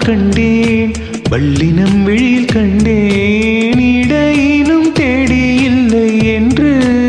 கண்டேன் வள்ளினம் விழியில் கண்டேன் இடையினும் தேடி இல்லை என்று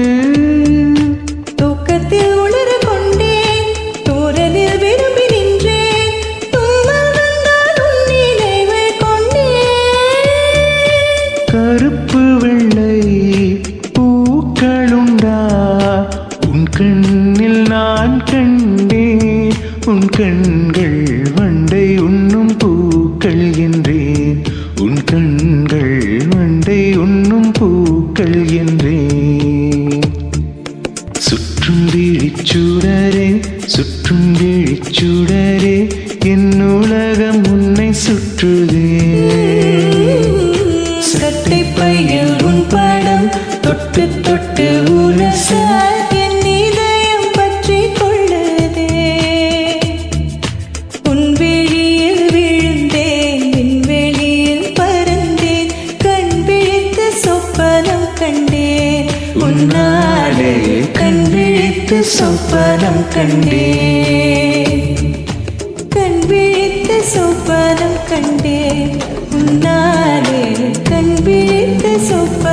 தூக்கத்தில் உணர கொண்டேன் தூரலில் விரும்பி நின்றேன் தும்மல் வந்தால் உன் நினைவை கொண்டேன் கருப்பு வெள்ளை பூக்களுண்டா உன் கண்ணில் நான் கண்டேன் உன் கண்கள் வண்டை உண்ணும் பூக்கள் என்றேன் உன் கண்கள் வண்டை உண்ணும் பூக்கள் என்றேன் சுற்றும் விழிச்சுடரே சுற்றும் விழிச்சுடரே என் உலகம் உன்னை சுற்றுதே சட்டை பையில் உன் படம் தொட்டு தொட்டு உரச என் இதயம் பற்றி கொள்ளுதே உன் விழியில் விழுந்தேன் விண்வெளியில் பறந்தேன் கண் விழித்து சொப்பனம் கண்டேன் உன்னாலே கண் விழித்து சொப்பனம் கண்டேன் கண் விழித்து சொப்பனம் கண்டேன் உன்னாலே கண் விழித்து சொப்பனம்